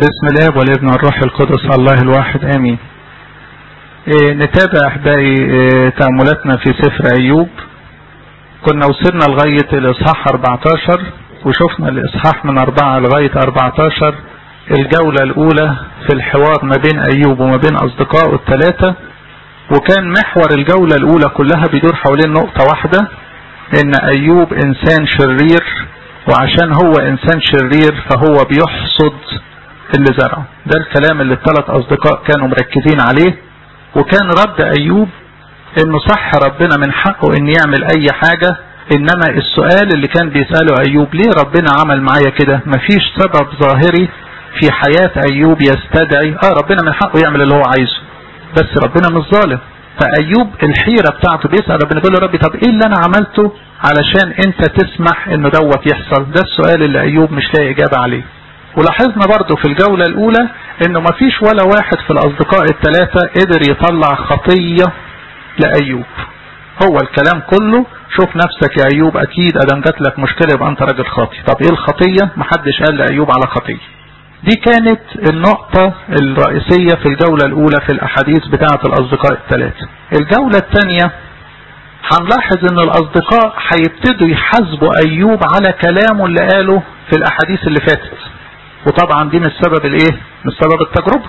باسم الاب والابن والروح القدس الله الواحد امين إيه نتابع احبائي إيه تأملاتنا في سفر ايوب كنا وصلنا لغاية الاصحاح 14 وشفنا الاصحاح من 4 لغاية 14 الجولة الاولى في الحوار ما بين ايوب وما بين اصدقائه الثلاثة وكان محور الجولة الاولى كلها بيدور حوالين نقطة واحدة ان ايوب انسان شرير وعشان هو انسان شرير فهو بيحصد اللي زرعه ده الكلام اللي الثلاث اصدقاء كانوا مركزين عليه وكان رد ايوب انه صح ربنا من حقه ان يعمل اي حاجة انما السؤال اللي كان بيسأله ايوب ليه ربنا عمل معايا كده مفيش سبب ظاهري في حياة ايوب يستدعي اه ربنا من حقه يعمل اللي هو عايزه بس ربنا مش ظالم فايوب الحيرة بتاعته بيسأل ربنا يقول له ربي طب ايه اللي انا عملته علشان انت تسمح انه دوت يحصل ده السؤال اللي ايوب مش لاقي اجابة عليه ولاحظنا برضو في الجولة الاولى انه مفيش ولا واحد في الاصدقاء الثلاثة قدر يطلع خطية لايوب هو الكلام كله شوف نفسك يا ايوب اكيد ادم جات لك مشكلة يبقى انت راجل خاطي طب ايه الخطية محدش قال لايوب على خطية دي كانت النقطة الرئيسية في الجولة الاولى في الاحاديث بتاعة الاصدقاء الثلاثة الجولة الثانية هنلاحظ ان الاصدقاء هيبتدوا يحاسبوا ايوب على كلامه اللي قاله في الاحاديث اللي فاتت وطبعا دي مش سبب الايه مش سبب التجربة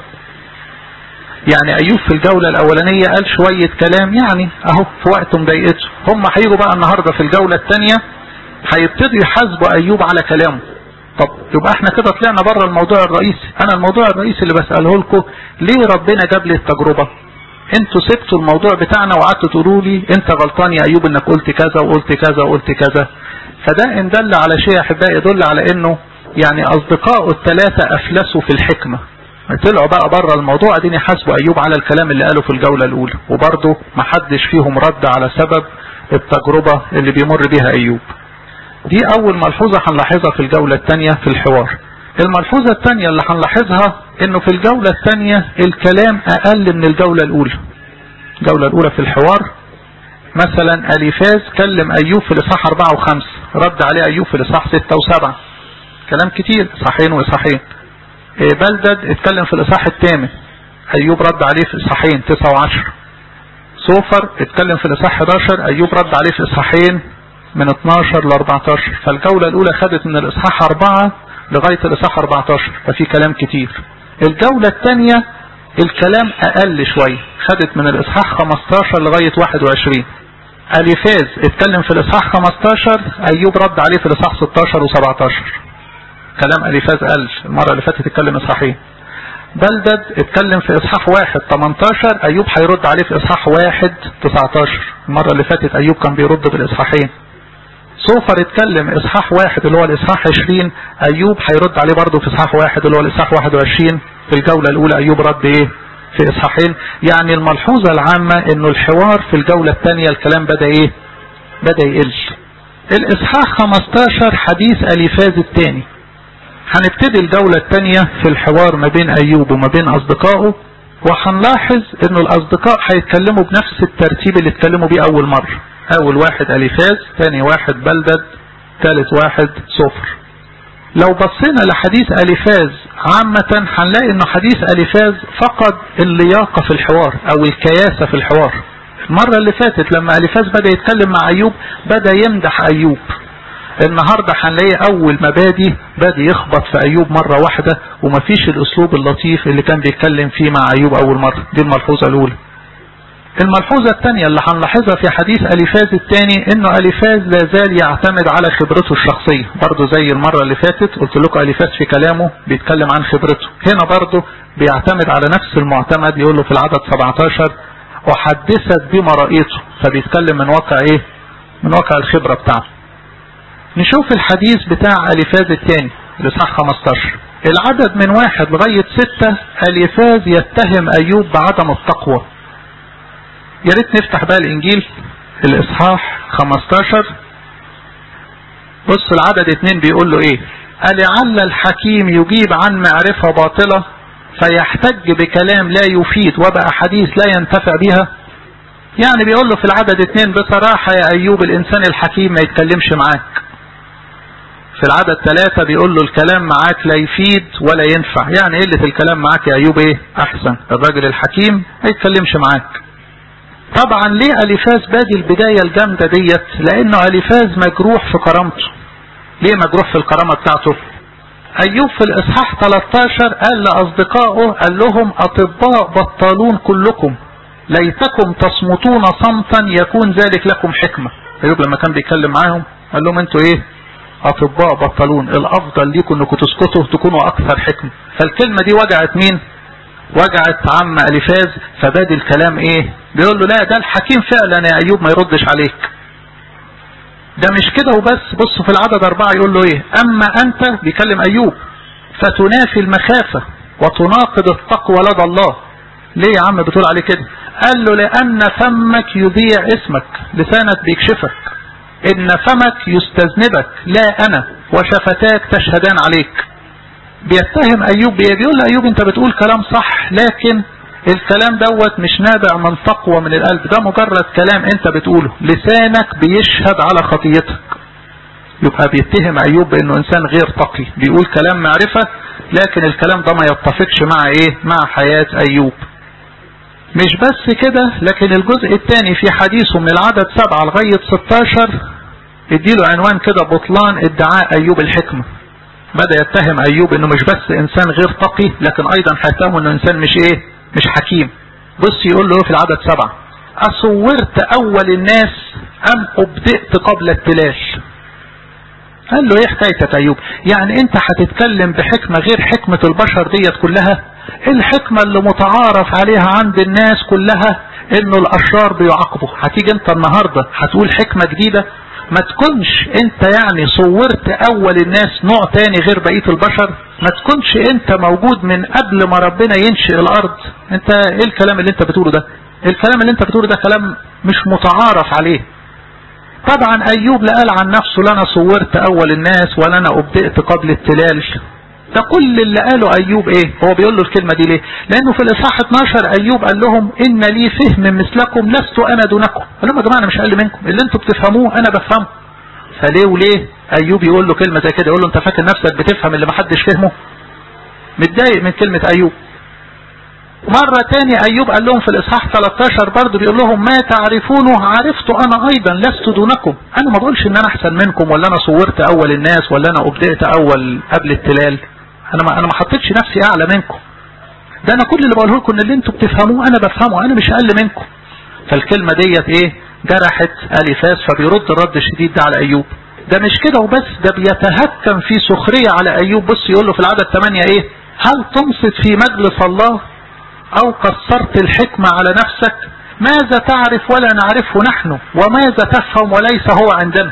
يعني ايوب في الجولة الاولانية قال شوية كلام يعني اهو في وقت مضايقته هم هيجوا بقى النهاردة في الجولة الثانية هيبتدوا يحاسبوا ايوب على كلامه طب يبقى احنا كده طلعنا بره الموضوع الرئيسي انا الموضوع الرئيسي اللي بسأله لكم ليه ربنا جاب لي التجربة انتوا سبتوا الموضوع بتاعنا وقعدتوا تقولوا لي انت غلطان يا ايوب انك قلت كذا وقلت كذا وقلت كذا فده ان دل على شيء يا احبائي يدل على انه يعني اصدقائه الثلاثة افلسوا في الحكمة طلعوا بقى بره الموضوع قاعدين يحاسبوا ايوب على الكلام اللي قاله في الجولة الاولى وبرضه ما حدش فيهم رد على سبب التجربة اللي بيمر بيها ايوب دي اول ملحوظة هنلاحظها في الجولة الثانية في الحوار الملحوظة الثانية اللي هنلاحظها انه في الجولة الثانية الكلام اقل من الجولة الاولى الجولة الاولى في الحوار مثلا اليفاز كلم ايوب في الاصحاح 4 و5 رد عليه ايوب في الاصحاح 6 و7 كلام كتير اصحاحين واصحاحين بلدد اتكلم في الاصحاح الثامن ايوب رد عليه في اصحاحين 9 و10 سوفر اتكلم في الاصحاح 11 ايوب رد عليه في اصحاحين من 12 ل 14 فالجولة الاولى خدت من الاصحاح 4 لغاية الاصحاح 14 ففي كلام كتير الجولة الثانية الكلام اقل شوية خدت من الاصحاح 15 لغاية 21 اليفاز اتكلم في الاصحاح 15 ايوب رد عليه في الاصحاح 16 و17 كلام اليفاز قل المرة اللي فاتت اتكلم اصحاحين بلدد اتكلم في اصحاح واحد 18 ايوب هيرد عليه في اصحاح واحد 19 المرة اللي فاتت ايوب كان بيرد بالاصحاحين سوفر اتكلم اصحاح واحد اللي هو الاصحاح 20 ايوب هيرد عليه برضه في اصحاح واحد اللي هو الاصحاح 21 في الجولة الاولى ايوب رد ايه في اصحاحين يعني الملحوظة العامة انه الحوار في الجولة الثانية الكلام بدأ ايه بدأ يقل الاصحاح 15 حديث اليفاز الثاني هنبتدي الجولة الثانية في الحوار ما بين ايوب وما بين اصدقائه وهنلاحظ انه الاصدقاء هيتكلموا بنفس الترتيب اللي اتكلموا بيه اول مرة اول واحد اليفاز ثاني واحد بلدد ثالث واحد صفر لو بصينا لحديث اليفاز عامة هنلاقي انه حديث اليفاز فقد اللياقة في الحوار او الكياسة في الحوار المرة اللي فاتت لما اليفاز بدأ يتكلم مع ايوب بدأ يمدح ايوب النهاردة هنلاقي اول ما بادي بدأ يخبط في ايوب مرة واحدة ومفيش الاسلوب اللطيف اللي كان بيتكلم فيه مع ايوب اول مرة دي الملحوظة الاولى الملحوظة الثانية اللي هنلاحظها في حديث أليفاز الثاني انه أليفاز لا زال يعتمد على خبرته الشخصية برضه زي المرة اللي فاتت قلت لكم أليفاز في كلامه بيتكلم عن خبرته هنا برضه بيعتمد على نفس المعتمد يقول له في العدد 17 وحدثت بما رأيته فبيتكلم من واقع ايه من واقع الخبرة بتاعته نشوف الحديث بتاع أليفاز الثاني لصح 15 العدد من واحد لغاية ستة أليفاز يتهم أيوب بعدم التقوى يا ريت نفتح بقى الانجيل الاصحاح 15 بص العدد اتنين بيقول له ايه ألعل الحكيم يجيب عن معرفة باطلة فيحتج بكلام لا يفيد وبقى حديث لا ينتفع بها يعني بيقول له في العدد اتنين بصراحة يا ايوب الانسان الحكيم ما يتكلمش معاك في في العدد ثلاثة بيقول له الكلام معاك لا يفيد ولا ينفع يعني قلة الكلام معاك يا أيوب إيه أحسن الراجل الحكيم ما يتكلمش معاك طبعا ليه أليفاز بادي البداية الجامدة ديت لأنه أليفاز مجروح في كرامته ليه مجروح في الكرامة بتاعته أيوب في الإصحاح 13 قال لأصدقائه قال لهم أطباء بطالون كلكم ليتكم تصمتون صمتا يكون ذلك لكم حكمة أيوب لما كان بيتكلم معاهم قال لهم انتوا ايه اطباء بطلون الافضل ليكم انكم تسكتوا تكونوا اكثر حكمة فالكلمة دي وجعت مين وجعت عم الفاز فبادي الكلام ايه بيقول له لا ده الحكيم فعلا يا ايوب ما يردش عليك ده مش كده وبس بصوا في العدد اربعة يقول له ايه اما انت بيكلم ايوب فتنافي المخافة وتناقض التقوى لدى الله ليه يا عم بتقول عليه كده قال له لان فمك يضيع اسمك لسانك بيكشفك ان فمك يستذنبك لا انا وشفتاك تشهدان عليك بيتهم ايوب بيقول ايوب انت بتقول كلام صح لكن الكلام دوت مش نابع من تقوى من القلب ده مجرد كلام انت بتقوله لسانك بيشهد على خطيتك يبقى بيتهم ايوب بانه انسان غير تقي بيقول كلام معرفة لكن الكلام ده ما يتفقش مع ايه مع حياة ايوب مش بس كده لكن الجزء الثاني في حديثه من العدد سبعة لغاية 16 اديله عنوان كده بطلان ادعاء ايوب الحكمة بدأ يتهم ايوب انه مش بس انسان غير تقي لكن ايضا هيتهمه انه انسان مش ايه مش حكيم بص يقول له في العدد سبعة اصورت اول الناس ام ابدأت قبل التلال قال له ايه حكايتك ايوب يعني انت هتتكلم بحكمة غير حكمة البشر ديت كلها الحكمة اللي متعارف عليها عند الناس كلها انه الاشرار بيعاقبوا هتيجي انت النهاردة هتقول حكمة جديدة ما تكونش انت يعني صورت اول الناس نوع تاني غير بقية البشر ما تكونش انت موجود من قبل ما ربنا ينشئ الارض انت ايه الكلام اللي انت بتقوله ده الكلام اللي انت بتقوله ده كلام مش متعارف عليه طبعا ايوب لا قال عن نفسه لا انا صورت اول الناس ولا انا ابدأت قبل التلال ده كل اللي قاله ايوب ايه هو بيقول له الكلمة دي ليه لانه في الاصحاح 12 ايوب قال لهم ان لي فهم مثلكم لست انا دونكم قال لهم يا جماعة انا مش اقل منكم اللي انتوا بتفهموه انا بفهمه فليه وليه ايوب يقول له كلمة زي كده يقول له انت فاكر نفسك بتفهم اللي محدش فهمه متضايق من كلمة ايوب مرة تاني ايوب قال لهم في الاصحاح 13 برضه بيقول لهم ما تعرفونه عرفت انا ايضا لست دونكم انا ما بقولش ان انا احسن منكم ولا انا صورت اول الناس ولا انا ابدأت اول قبل التلال انا ما انا ما حطيتش نفسي اعلى منكم ده انا كل اللي بقوله لكم ان اللي انتوا بتفهموه انا بفهمه انا مش اقل منكم فالكلمة ديت ايه جرحت اليفاس فبيرد الرد الشديد ده على ايوب ده مش كده وبس ده بيتهكم في سخرية على ايوب بص يقول له في العدد 8 ايه هل تنصت في مجلس الله او قصرت الحكمة على نفسك ماذا تعرف ولا نعرفه نحن وماذا تفهم وليس هو عندنا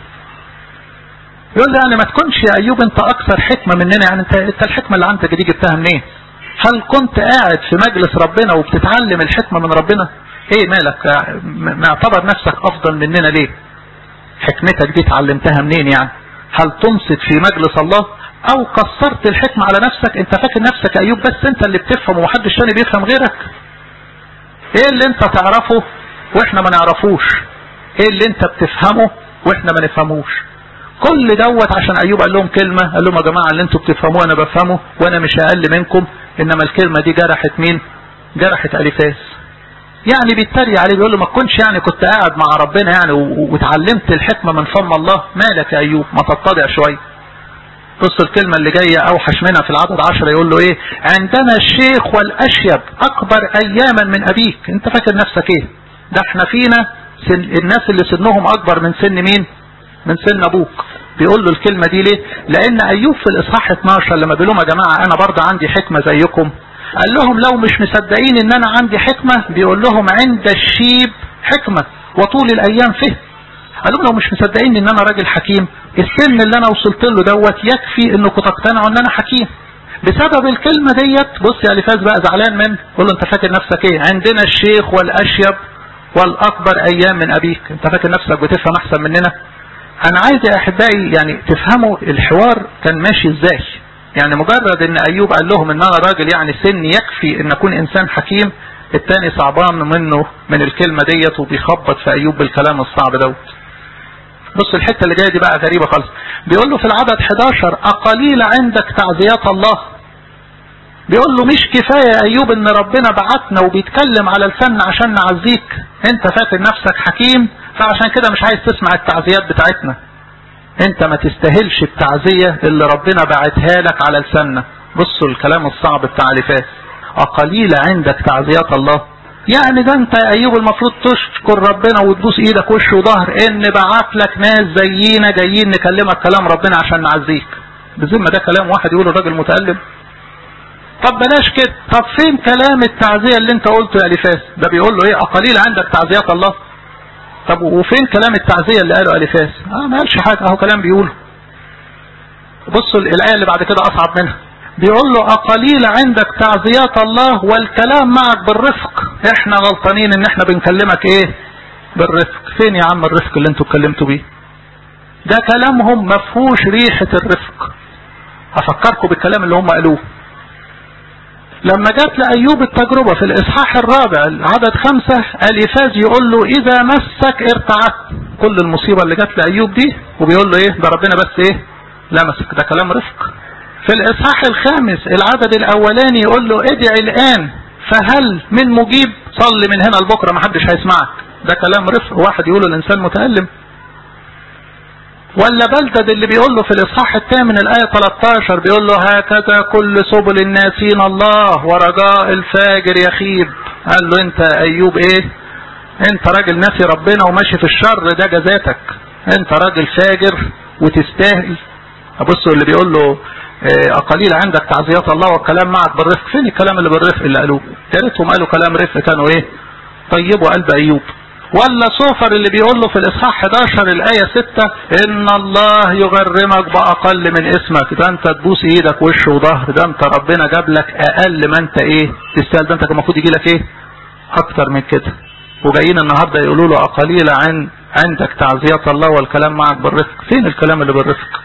يقول لي يعني ما تكونش يا ايوب انت اكثر حكمة مننا يعني انت, انت الحكمة اللي عندك دي جبتها منين هل كنت قاعد في مجلس ربنا وبتتعلم الحكمة من ربنا ايه مالك معتبر نفسك افضل مننا ليه حكمتك دي اتعلمتها منين يعني هل تنصت في مجلس الله او قصرت الحكمة على نفسك انت فاكر نفسك ايوب بس انت اللي بتفهم ومحدش تاني بيفهم غيرك ايه اللي انت تعرفه واحنا ما نعرفوش ايه اللي انت بتفهمه واحنا ما نفهموش كل دوت عشان ايوب قال لهم كلمة قال لهم يا جماعة اللي انتوا بتفهموه انا بفهمه وانا مش اقل منكم انما الكلمة دي جرحت مين جرحت اليفاس يعني بيتريق عليه بيقول له ما تكونش يعني كنت قاعد مع ربنا يعني واتعلمت الحكمة من فم الله مالك يا ايوب ما تتضع شوية بص الكلمة اللي جاية اوحش منها في العدد عشرة يقول له ايه عندنا الشيخ والاشيب اكبر اياما من ابيك انت فاكر نفسك ايه ده احنا فينا سن الناس اللي سنهم اكبر من سن مين من سن ابوك بيقول له الكلمة دي ليه لان ايوب في الاصحاح 12 لما بيقول لهم يا جماعة انا برضه عندي حكمة زيكم قال لهم لو مش مصدقين ان انا عندي حكمة بيقول لهم عند الشيب حكمة وطول الايام فهم قال لهم لو مش مصدقين ان انا راجل حكيم السن اللي انا وصلت له دوت يكفي انكم تقتنعوا ان انا حكيم بسبب الكلمة ديت بص يا الفاز بقى زعلان من قول له انت فاكر نفسك ايه عندنا الشيخ والاشيب والاكبر ايام من ابيك انت فاكر نفسك بتفهم احسن مننا انا عايز يا احبائي يعني تفهموا الحوار كان ماشي ازاي يعني مجرد ان ايوب قال لهم ان انا راجل يعني سن يكفي ان اكون انسان حكيم التاني صعبان منه من الكلمة ديت وبيخبط في ايوب بالكلام الصعب دوت بص الحتة اللي جاية دي بقى غريبة خالص بيقول له في العدد 11 أقليل عندك تعزيات الله بيقول له مش كفاية يا أيوب إن ربنا بعتنا وبيتكلم على الفن عشان نعزيك أنت فاكر نفسك حكيم فعشان كده مش عايز تسمع التعزيات بتاعتنا أنت ما تستاهلش التعزية اللي ربنا بعتها لك على لساننا بصوا الكلام الصعب بتاع لفاس أقليل عندك تعزيات الله يعني ده انت يا ايوب المفروض تشكر ربنا وتبوس ايدك وش وظهر ان بعت لك ناس زينا جايين نكلمك كلام ربنا عشان نعزيك بذمة ده كلام واحد يقوله راجل متألم طب بلاش كده طب فين كلام التعزية اللي انت قلته يا الفاس ده بيقول له ايه اقليل عندك تعزيات الله طب وفين كلام التعزية اللي قاله الفاس اه ما قالش حاجة اهو كلام بيقوله بصوا الايه اللي بعد كده اصعب منها بيقول له أقليل عندك تعزيات الله والكلام معك بالرفق احنا غلطانين ان احنا بنكلمك ايه بالرفق فين يا عم الرفق اللي انتوا اتكلمتوا بيه ده كلامهم مفهوش ريحة الرفق افكركم بالكلام اللي هم قالوه لما جات لأيوب التجربة في الإصحاح الرابع عدد خمسة الإفاز يقول له إذا مسك ارتعت كل المصيبة اللي جات لأيوب دي وبيقول له إيه ده ربنا بس إيه لمسك ده كلام رفق في الإصحاح الخامس العدد الأولاني يقول له ادعي الآن فهل من مجيب صل من هنا لبكرة ما حدش هيسمعك ده كلام رفق واحد يقوله الإنسان متألم ولا بلدد اللي بيقول له في الإصحاح الثامن الآية 13 بيقول له هكذا كل سبل الناسين الله ورجاء الفاجر يخيب قال له انت أيوب ايه انت راجل ناسي ربنا وماشي في الشر ده جزاتك انت راجل فاجر وتستاهل ابصوا اللي بيقول له قليل عندك تعزيات الله والكلام معك بالرفق فين الكلام اللي بالرفق اللي قالوه يا ريتهم قالوا كلام رفق كانوا ايه طيبوا قلب ايوب ولا صوفر اللي بيقول له في الاصحاح 11 الايه 6 ان الله يغرمك باقل من اسمك ده انت تبوس ايدك وش وظهر ده انت ربنا جاب لك اقل ما انت ايه تستاهل ده انت كان المفروض يجي لك ايه اكتر من كده وجايين النهارده يقولوا له اقليل عن عندك تعزيات الله والكلام معك بالرفق فين الكلام اللي بالرفق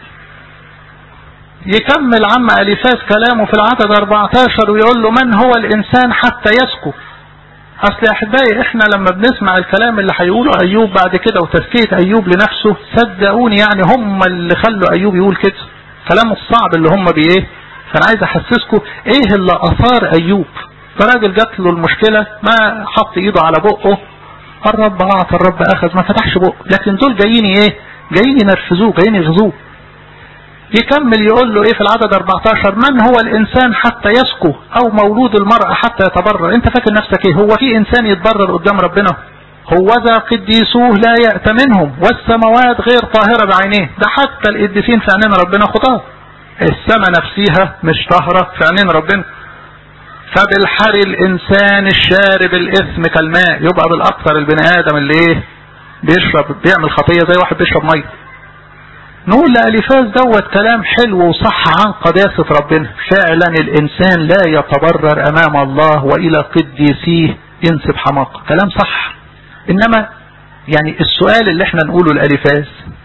يكمل عم أليفاس كلامه في العدد 14 ويقول له من هو الإنسان حتى يسكو أصل يا أحبائي إحنا لما بنسمع الكلام اللي هيقوله أيوب بعد كده وتزكية أيوب لنفسه صدقوني يعني هم اللي خلوا أيوب يقول كده كلامه الصعب اللي هم بإيه فأنا عايز أحسسكم إيه اللي أثار أيوب فراجل جات له المشكلة ما حط إيده على بقه الرب أعطى الرب أخذ ما فتحش بقه لكن دول جايين إيه جايين ينرفزوه جايين يغزوه يكمل يقول له ايه في العدد 14 من هو الانسان حتى يسكو او مولود المرأة حتى يتبرر انت فاكر نفسك ايه هو في انسان يتبرر قدام ربنا هو ذا قديسوه لا يأت منهم والسماوات غير طاهرة بعينيه ده حتى القديسين في عينين ربنا خطاه السماء نفسها مش طاهرة في عينين ربنا فبالحر الانسان الشارب الاثم كالماء يبقى بالاكثر البني ادم اللي ايه بيشرب بيعمل خطية زي واحد بيشرب ميه نقول لأليفاز دوت كلام حلو وصح عن قداسة ربنا فعلا الإنسان لا يتبرر أمام الله وإلى قديسيه ينسب حماقة كلام صح إنما يعني السؤال اللي احنا نقوله لأليفاز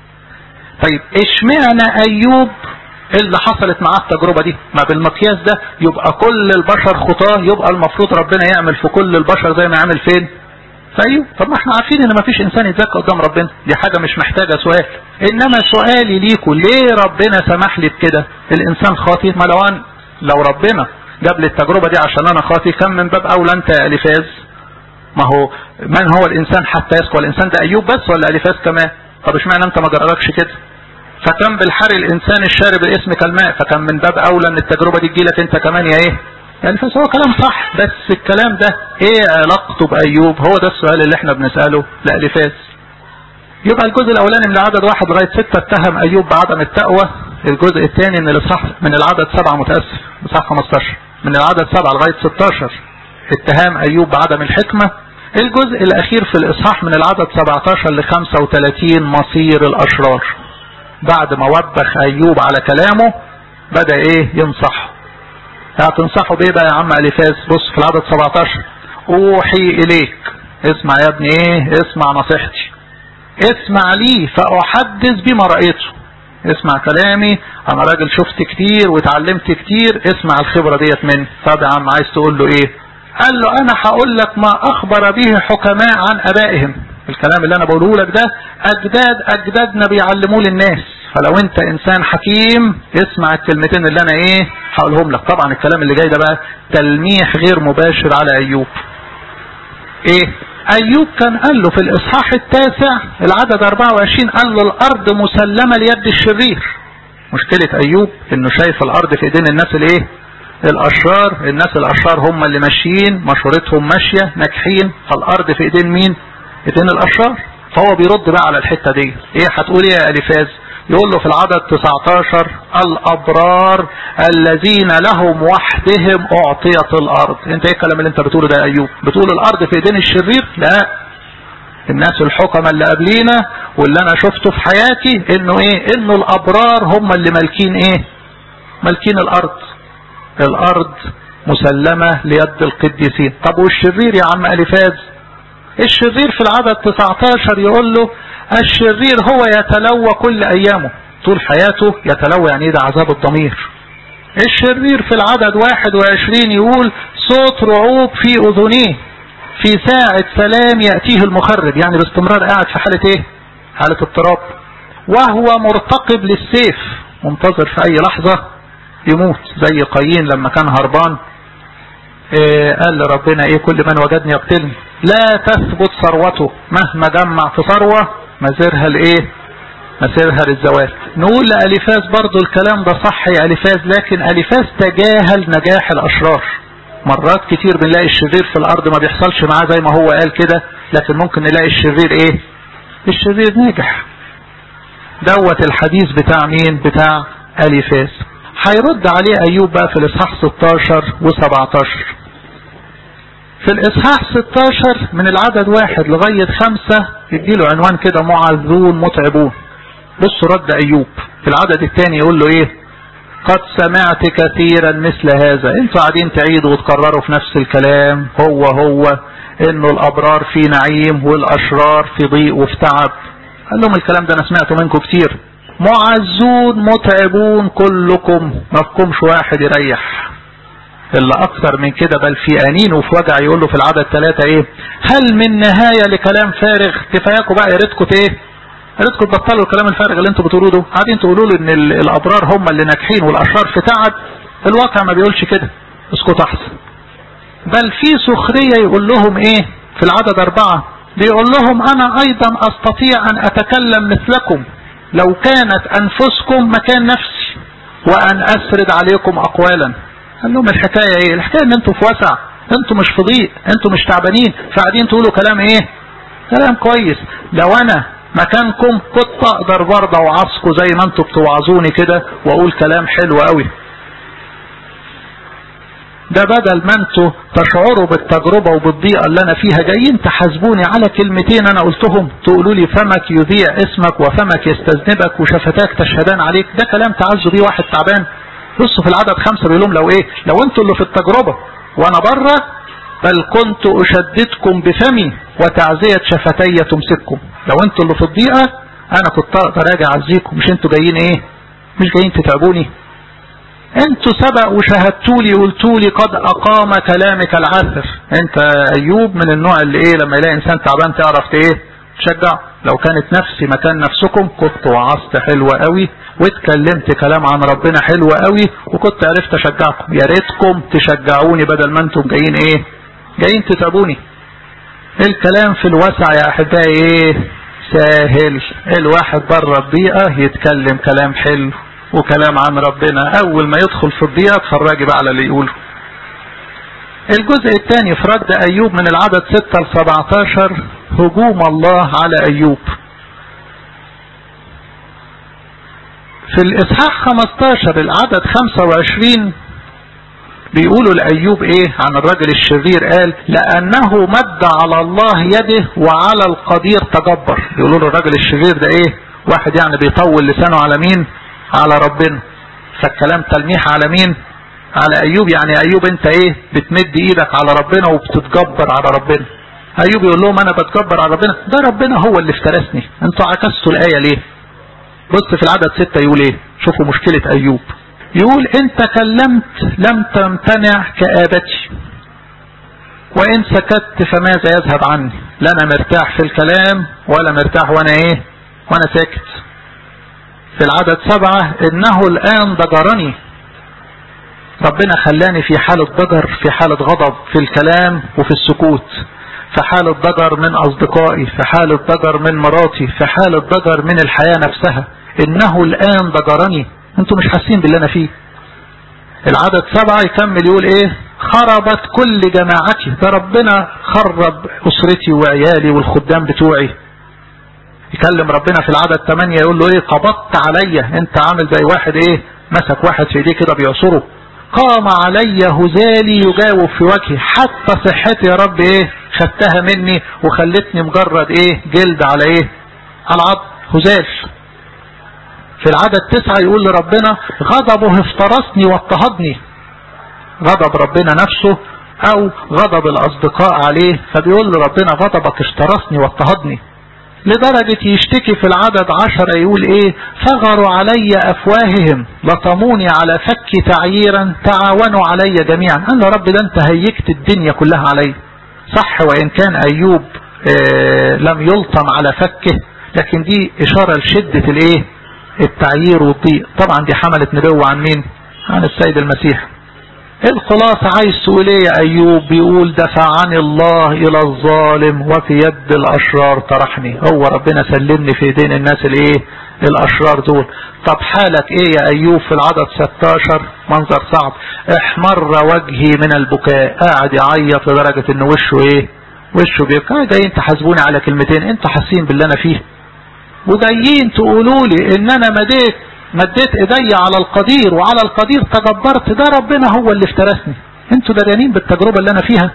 طيب اشمعنى أيوب اللي حصلت معاه التجربة دي ما بالمقياس ده يبقى كل البشر خطاه يبقى المفروض ربنا يعمل في كل البشر زي ما يعمل فين فايوه طب ما احنا عارفين ان ما فيش انسان يتزكى قدام ربنا دي حاجة مش محتاجة سؤال انما سؤالي ليكوا ليه ربنا سمح لي بكده الانسان خاطي ما لو أن لو ربنا جاب لي التجربة دي عشان انا خاطي كان من باب اولى انت يا الفاز ما هو من هو الانسان حتى يسكو الانسان ده ايوب بس ولا الفاز كمان طب اشمعنى انت ما جرالكش كده فكان بالحر الانسان الشارب الاسم كالماء فكان من باب اولى ان التجربة دي تجيلك انت كمان يا ايه يعني هو كلام صح بس الكلام ده ايه علاقته بأيوب هو ده السؤال اللي احنا بنسأله لأليفاز يبقى الجزء الاولاني من العدد واحد لغاية ستة اتهم ايوب بعدم التقوى الجزء الثاني من الاصحاح من العدد سبعة متأسف اصحاح 15 من العدد سبعة لغاية 16 اتهام ايوب بعدم الحكمة الجزء الاخير في الاصحاح من العدد 17 ل 35 مصير الاشرار بعد ما وبخ ايوب على كلامه بدأ ايه ينصحه هتنصحوا بايه بقى يا عم اليفاز بص في العدد 17 اوحي اليك اسمع يا ابني ايه اسمع نصيحتي اسمع لي فاحدث بما رأيته اسمع كلامي انا راجل شفت كتير واتعلمت كتير اسمع الخبرة ديت مني طب يا عم عايز تقول له ايه قال له انا هقول لك ما اخبر به حكماء عن ابائهم الكلام اللي انا بقوله لك ده اجداد اجدادنا بيعلموه للناس فلو انت انسان حكيم اسمع الكلمتين اللي انا ايه هقولهم لك طبعا الكلام اللي جاي ده بقى تلميح غير مباشر على ايوب ايه ايوب كان قال له في الاصحاح التاسع العدد 24 قال له الارض مسلمة ليد الشرير مشكلة ايوب انه شايف الارض في ايدين الناس الايه الاشرار الناس الاشرار هم اللي ماشيين مشورتهم ماشية ناجحين فالارض في ايدين مين ايدين الاشرار فهو بيرد بقى على الحتة دي ايه هتقول ايه يا اليفاز يقول له في العدد 19 الابرار الذين لهم وحدهم اعطيت الارض انت ايه الكلام اللي انت بتقوله ده يا ايوب بتقول الارض في ايدين الشرير لا الناس الحكمة اللي قبلينا واللي انا شفته في حياتي انه ايه انه الابرار هم اللي مالكين ايه مالكين الارض الارض مسلمة ليد القديسين طب والشرير يا عم الفاز الشرير في العدد 19 يقول له الشرير هو يتلوى كل ايامه طول حياته يتلوى يعني ده عذاب الضمير الشرير في العدد 21 يقول صوت رعوب في اذنيه في ساعة سلام يأتيه المخرب يعني باستمرار قاعد في حالة ايه حالة اضطراب وهو مرتقب للسيف منتظر في اي لحظة يموت زي قايين لما كان هربان إيه قال لربنا ايه كل من وجدني يقتلني لا تثبت ثروته مهما جمع في ثروة مزيرها الايه مسيرها للزوال نقول لأليفاز برضو الكلام ده صح يا أليفاز لكن أليفاز تجاهل نجاح الأشرار مرات كتير بنلاقي الشرير في الأرض ما بيحصلش معاه زي ما هو قال كده لكن ممكن نلاقي الشرير ايه الشرير ناجح دوت الحديث بتاع مين بتاع أليفاز هيرد عليه أيوب بقى في الإصحاح 16 و17 في الإصحاح 16 من العدد واحد لغاية خمسة يديله عنوان كده معذون متعبون بصوا رد أيوب في العدد الثاني يقول له إيه قد سمعت كثيرا مثل هذا انتوا قاعدين تعيدوا وتكرروا في نفس الكلام هو هو انه الابرار في نعيم والاشرار في ضيق وفي تعب قال لهم الكلام ده انا سمعته منكم كتير معزون متعبون كلكم ما فيكمش واحد يريح اللي اكثر من كده بل في انين وفي وجع يقول له في العدد ثلاثة ايه هل من نهاية لكلام فارغ كفاياكم بقى يا ريتكم ايه يا ريتكم تبطلوا الكلام الفارغ اللي انتوا بتقولوه ده قاعدين تقولوا له ان الابرار هم اللي ناجحين والاشرار في تعب الواقع ما بيقولش كده اسكت احسن بل في سخرية يقول لهم ايه في العدد اربعة بيقول لهم انا ايضا استطيع ان اتكلم مثلكم لو كانت انفسكم مكان نفسي وان اسرد عليكم اقوالا قال لهم الحكاية ايه الحكاية ان انتوا في وسع انتوا مش في ضيق انتوا مش تعبانين فقاعدين تقولوا كلام ايه كلام كويس لو انا مكانكم كنت اقدر برضه اوعظكم زي ما انتوا بتوعظوني كده واقول كلام حلو قوي ده بدل ما انتوا تشعروا بالتجربة وبالضيقة اللي انا فيها جايين تحاسبوني على كلمتين انا قلتهم تقولوا لي فمك يذيع اسمك وفمك يستذنبك وشفتاك تشهدان عليك ده كلام تعزوا بيه واحد تعبان بصوا في العدد خمسة بيقول لهم لو ايه لو انتوا اللي في التجربة وانا بره بل كنت اشددكم بفمي وتعزية شفتي تمسككم لو انتوا اللي في الضيقة انا كنت اقدر اجي اعزيكم مش انتوا جايين ايه مش جايين تتعبوني انتوا سبق وشهدتوا لي قلتوا لي قد اقام كلامك العاثر انت ايوب من النوع اللي ايه لما يلاقي انسان تعبان تعرف ايه تشجع لو كانت نفسي مكان نفسكم كنت وعظت حلوة قوي واتكلمت كلام عن ربنا حلو قوي وكنت عرفت اشجعكم يا ريتكم تشجعوني بدل ما انتم جايين ايه جايين تتعبوني الكلام في الوسع يا احبائي ايه ساهل الواحد بره الضيقة يتكلم كلام حلو وكلام عن ربنا اول ما يدخل في الضيقة اتفرجي بقى على اللي يقوله الجزء الثاني في رد ايوب من العدد 6 ل 17 هجوم الله على ايوب في الاصحاح 15 العدد 25 بيقولوا لأيوب ايه عن الرجل الشرير قال لأنه مد على الله يده وعلى القدير تجبر بيقولوا له الرجل الشرير ده ايه واحد يعني بيطول لسانه على مين على ربنا فالكلام تلميح على مين على ايوب يعني ايوب انت ايه بتمد ايدك على ربنا وبتتجبر على ربنا ايوب يقول لهم انا بتجبر على ربنا ده ربنا هو اللي افترسني انتوا عكستوا الايه ليه بص في العدد ستة يقول ايه شوفوا مشكلة ايوب يقول ان تكلمت لم تمتنع كآبتي وان سكت فماذا يذهب عني لا انا مرتاح في الكلام ولا مرتاح وانا ايه وانا ساكت في العدد سبعة انه الان ضجرني ربنا خلاني في حالة ضجر في حالة غضب في الكلام وفي السكوت في حالة ضجر من اصدقائي في حالة ضجر من مراتي في حالة ضجر من الحياة نفسها انه الان ضجرني انتوا مش حاسين باللي انا فيه العدد سبعة يكمل يقول ايه خربت كل جماعتي ده ربنا خرب اسرتي وعيالي والخدام بتوعي يكلم ربنا في العدد 8 يقول له ايه قبضت عليا انت عامل زي واحد ايه مسك واحد في ايديه كده بيعصره قام علي هزالي يجاوب في وجهي حتى صحتي يا رب ايه خدتها مني وخلتني مجرد ايه جلد على ايه على عظم هزال في العدد تسعة يقول لربنا غضبه افترسني واضطهدني غضب ربنا نفسه او غضب الاصدقاء عليه فبيقول لربنا غضبك افترسني واضطهدني لدرجة يشتكي في العدد عشر يقول ايه فغروا علي افواههم لطموني على فك تعييرا تعاونوا علي جميعا قال له رب ده انت هيكت الدنيا كلها علي صح وان كان ايوب اه لم يلطم على فكه لكن دي اشارة لشدة الايه التعيير والضيق طبعا دي حملت نبوة عن مين عن السيد المسيح الخلاصة عايز تقول ايه يا ايوب بيقول دفعني الله الى الظالم وفي يد الاشرار طرحني هو ربنا سلمني في ايدين الناس الايه الاشرار دول طب حالك ايه يا ايوب في العدد 16 منظر صعب احمر وجهي من البكاء قاعد يعيط لدرجة ان وشه ايه وشه بيبكى جايين تحاسبوني على كلمتين انتوا حاسين باللي انا فيه وجايين تقولوا لي ان انا مديت مديت ايدي على القدير وعلى القدير تجبرت ده ربنا هو اللي افترسني انتوا دريانين بالتجربة اللي انا فيها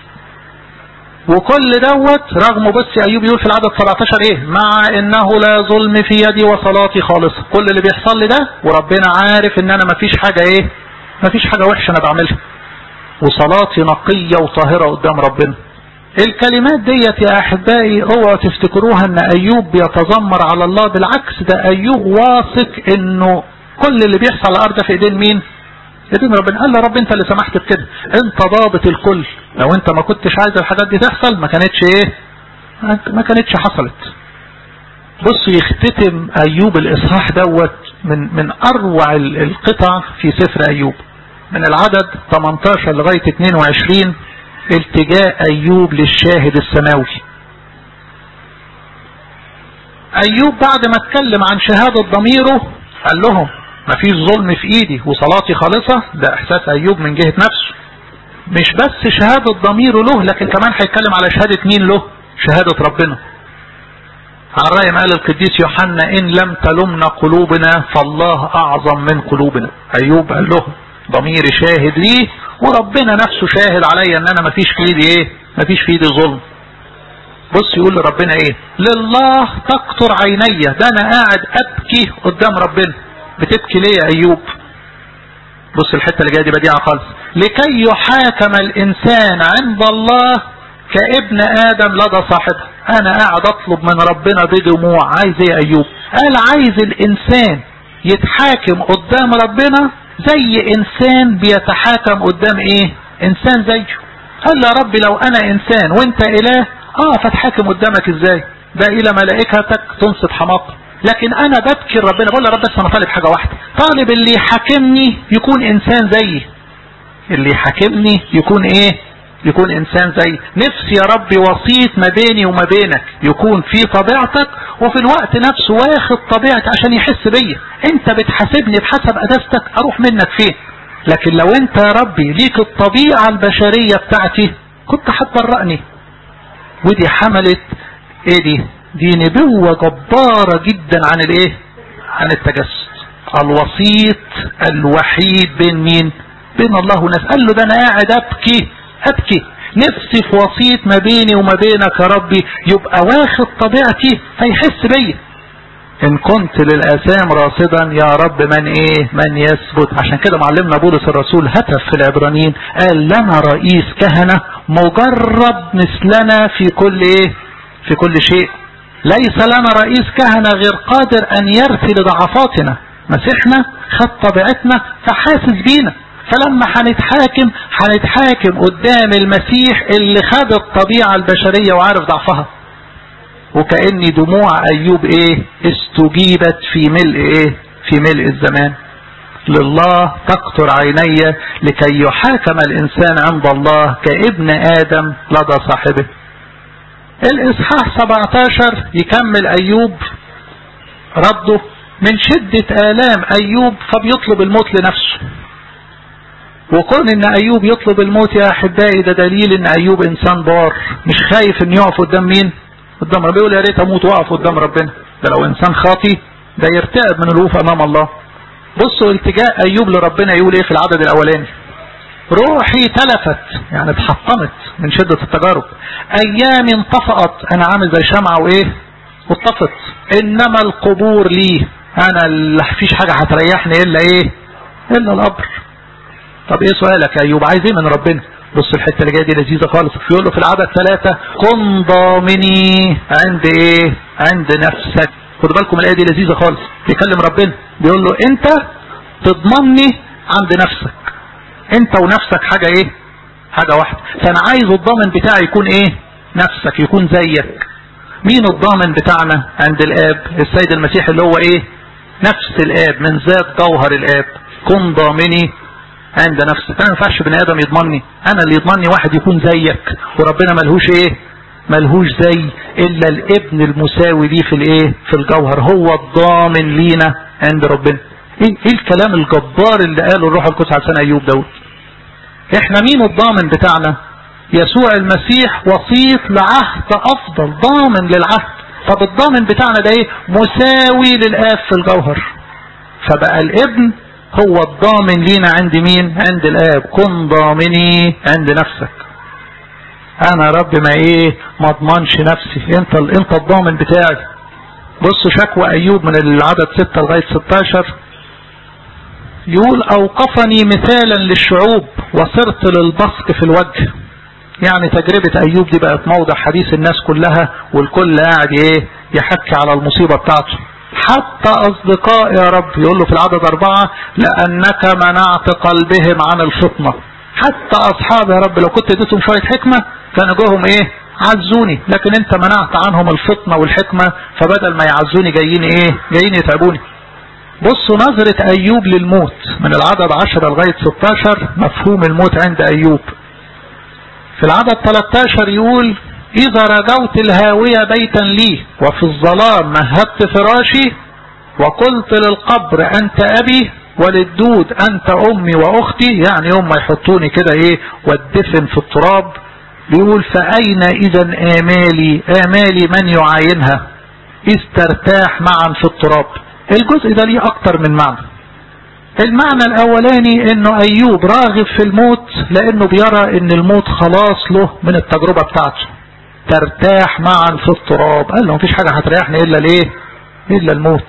وكل دوت رغم بص ايوب يقول في العدد 17 ايه مع انه لا ظلم في يدي وصلاتي خالصة كل اللي بيحصل لي ده وربنا عارف ان انا مفيش حاجة ايه مفيش حاجة وحشة انا بعملها وصلاتي نقية وطاهرة قدام ربنا الكلمات ديت يا احبائي اوعوا تفتكروها ان ايوب بيتذمر على الله بالعكس ده ايوب واثق انه كل اللي بيحصل على الارض في ايدين مين ايدين ربنا قال له رب انت اللي سمحت بكده انت ضابط الكل لو انت ما كنتش عايز الحاجات دي تحصل ما كانتش ايه ما كانتش حصلت بص يختتم ايوب الاصحاح دوت من من اروع القطع في سفر ايوب من العدد 18 لغاية 22 التجاء ايوب للشاهد السماوي ايوب بعد ما اتكلم عن شهادة ضميره قال لهم ما فيش ظلم في ايدي وصلاتي خالصة ده احساس ايوب من جهة نفسه مش بس شهادة ضميره له لكن كمان هيتكلم على شهادة مين له شهادة ربنا على رأي ما قال القديس يوحنا ان لم تلمنا قلوبنا فالله اعظم من قلوبنا ايوب قال لهم ضميري شاهد ليه وربنا نفسه شاهد عليا ان انا مفيش في ايدي ايه مفيش في ايدي ظلم بص يقول لربنا ايه لله تقطر عيني ده انا قاعد ابكي قدام ربنا بتبكي ليه يا ايوب بص الحتة اللي جاية دي بديعة خالص لكي يحاكم الانسان عند الله كابن ادم لدى صاحبه انا قاعد اطلب من ربنا بدموع عايز ايه يا ايوب قال عايز الانسان يتحاكم قدام ربنا زي انسان بيتحاكم قدام ايه انسان زيه قال يا رب لو انا انسان وانت اله اه فتحاكم قدامك ازاي ده الى ملائكتك تنصت حماقة لكن انا ببكي ربنا بقول يا رب بس انا طالب حاجة واحدة طالب اللي يحاكمني يكون انسان زيي اللي يحاكمني يكون ايه يكون انسان زي نفسي يا رب وسيط ما بيني وما بينك يكون في طبيعتك وفي الوقت نفسه واخد طبيعتي عشان يحس بيا انت بتحاسبني بحسب قداستك اروح منك فين لكن لو انت يا ربي ليك الطبيعة البشرية بتاعتي كنت هتبرأني ودي حملت ايه دي دي نبوة جبارة جدا عن الايه عن التجسد الوسيط الوحيد بين مين بين الله وناس قال له ده انا قاعد ابكي ابكي نفسي في وسيط ما بيني وما بينك يا ربي يبقى واخد طبيعتي فيحس بيا ان كنت للاسام راصدا يا رب من ايه من يثبت عشان كده معلمنا بولس الرسول هتف في العبرانيين قال لنا رئيس كهنة مجرب مثلنا في كل ايه في كل شيء ليس لنا رئيس كهنة غير قادر ان يرثي لضعفاتنا مسيحنا خد طبيعتنا فحاسس بينا فلما هنتحاكم هنتحاكم قدام المسيح اللي خد الطبيعة البشرية وعارف ضعفها وكأن دموع أيوب إيه استجيبت في ملء إيه في ملء الزمان لله تقطر عيني لكي يحاكم الإنسان عند الله كابن آدم لدى صاحبه الإصحاح 17 يكمل أيوب رده من شدة آلام أيوب فبيطلب الموت لنفسه وكون ان ايوب يطلب الموت يا احبائي ده دليل ان ايوب انسان بار مش خايف ان يقف قدام مين قدام ربنا يقول يا ريت اموت واقف قدام ربنا ده لو انسان خاطي ده يرتعب من الوقوف امام الله بصوا التجاء ايوب لربنا يقول ايه في العدد الاولاني روحي تلفت يعني اتحطمت من شدة التجارب ايامي انطفأت انا عامل زي شمعة وايه واتطفت انما القبور لي انا اللي فيش حاجة هتريحني الا ايه الا القبر طب ايه سؤالك يا ايوب عايز ايه من ربنا بص الحتة اللي جاية دي لذيذة خالص يقول له في العدد ثلاثة كن ضامني عند ايه عند نفسك خدوا بالكم الايه دي لذيذة خالص بيكلم ربنا بيقول له انت تضمني عند نفسك انت ونفسك حاجة ايه حاجة واحدة فانا عايز الضامن بتاعي يكون ايه نفسك يكون زيك مين الضامن بتاعنا عند الاب السيد المسيح اللي هو ايه نفس الاب من ذات جوهر الاب كن ضامني عند نفسك انا ما ينفعش بني ادم يضمني انا اللي يضمني واحد يكون زيك وربنا ملهوش ايه ملهوش زي الا الابن المساوي ليه في الايه في الجوهر هو الضامن لينا عند ربنا ايه, إيه الكلام الجبار اللي قاله الروح القدس على لسان ايوب دوت احنا مين الضامن بتاعنا يسوع المسيح وسيط لعهد افضل ضامن للعهد طب الضامن بتاعنا ده ايه مساوي للاب في الجوهر فبقى الابن هو الضامن لينا عند مين عند الاب كن ضامني عند نفسك انا رب ما ايه ما اضمنش نفسي انت انت الضامن بتاعي بصوا شكوى ايوب من العدد 6 لغايه 16 يقول اوقفني مثالا للشعوب وصرت للبصق في الوجه يعني تجربة ايوب دي بقت موضع حديث الناس كلها والكل قاعد ايه يحكي على المصيبة بتاعته حتى اصدقاء يا رب يقول له في العدد اربعة لانك منعت قلبهم عن الفطنة حتى اصحاب يا رب لو كنت اديتهم شوية حكمة كانوا جوهم ايه عزوني لكن انت منعت عنهم الفطنة والحكمة فبدل ما يعزوني جايين ايه جايين يتعبوني بصوا نظرة ايوب للموت من العدد 10 لغاية 16 مفهوم الموت عند ايوب في العدد 13 يقول إذا رجوت الهاوية بيتا لي وفي الظلام مهدت فراشي وقلت للقبر أنت أبي وللدود أنت أمي وأختي يعني يوم ما يحطوني كده إيه والدفن في التراب بيقول فأين إذا آمالي آمالي من يعاينها إذ ترتاح معا في التراب الجزء ده ليه أكتر من معنى المعنى الاولاني انه ايوب راغب في الموت لانه بيرى ان الموت خلاص له من التجربة بتاعته ترتاح معا في التراب قال له مفيش حاجة هتريحني الا الايه الا الموت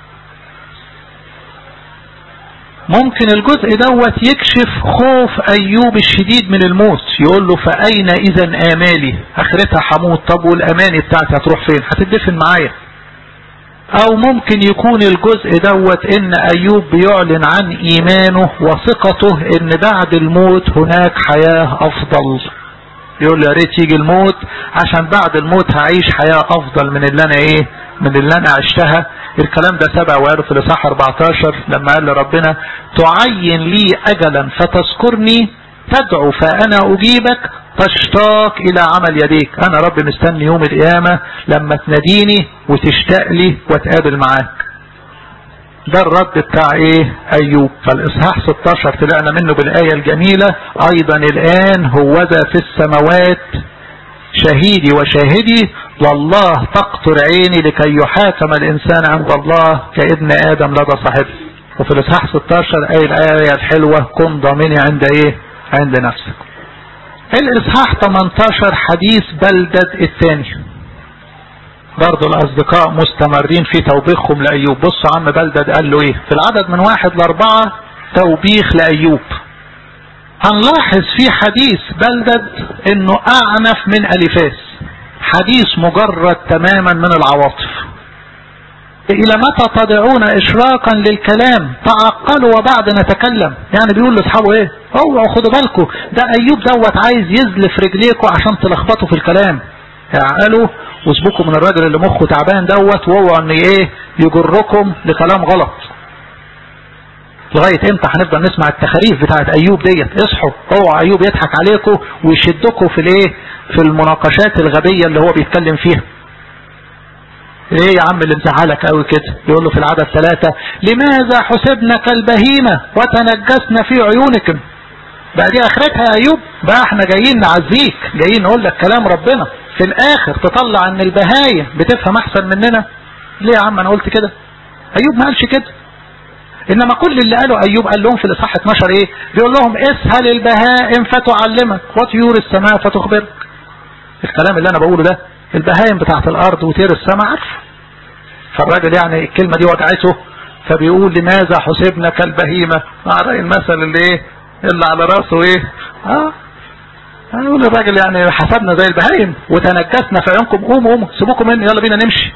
ممكن الجزء دوت يكشف خوف ايوب الشديد من الموت يقول له فاين اذا امالي اخرتها حموت طب والاماني بتاعتي هتروح فين هتدفن معايا او ممكن يكون الجزء دوت ان ايوب بيعلن عن ايمانه وثقته ان بعد الموت هناك حياة افضل يقول يا ريت يجي الموت عشان بعد الموت هعيش حياة افضل من اللي انا ايه من اللي انا عشتها الكلام ده سبع وقاله في الاصحاح 14 لما قال لربنا تعين لي اجلا فتذكرني تدعو فانا اجيبك تشتاق الى عمل يديك انا رب مستني يوم القيامة لما تناديني وتشتاق لي واتقابل معاك ده الرد بتاع ايه ايوب فالاصحاح 16 طلعنا منه بالاية الجميلة ايضا الان هوذا في السماوات شهيدي وشاهدي والله تقطر عيني لكي يحاكم الانسان عند الله كابن ادم لدى صاحبه وفي الاصحاح 16 اي الايه الحلوة كن ضامني عند ايه عند نفسك الاصحاح 18 حديث بلدد الثاني برضو الاصدقاء مستمرين في توبيخهم لايوب بصوا عم بلدد قال له ايه في العدد من واحد لاربعة توبيخ لايوب هنلاحظ في حديث بلدد انه اعنف من الفاس حديث مجرد تماما من العواطف الى متى تضعون اشراقا للكلام تعقلوا وبعد نتكلم يعني بيقول لاصحابه ايه اوعوا خدوا بالكم ده ايوب دوت عايز يزلف رجليكم عشان تلخبطوا في الكلام اعقلوا واسبقوا من الراجل اللي مخه تعبان دوت واوعوا ان ايه يجركم لكلام غلط لغاية امتى هنفضل نسمع التخاريف بتاعت ايوب ديت اصحوا اوعوا ايوب يضحك عليكم ويشدكم في الايه في المناقشات الغبية اللي هو بيتكلم فيها ايه يا عم اللي مزعلك قوي كده يقول له في العدد ثلاثة لماذا حسبنا كالبهيمة وتنجسنا في عيونكم بقى دي اخرتها يا ايوب بقى احنا جايين نعزيك جايين نقول لك كلام ربنا في الاخر تطلع ان البهايم بتفهم احسن مننا ليه يا عم انا قلت كده ايوب ما قالش كده انما كل اللي قاله ايوب قال لهم في الاصحاح 12 ايه بيقول لهم اسهل البهائم فتعلمك وطيور السماء فتخبرك الكلام اللي انا بقوله ده البهائم بتاعت الارض وطير السماء عارفه فالراجل يعني الكلمة دي وجعته فبيقول لماذا حسبنا كالبهيمة مع المثل اللي ايه اللي على راسه ايه اه يقول الراجل يعني حسبنا زي البهايم وتنجسنا في عيونكم قوموا قوموا سيبوكم مني يلا بينا نمشي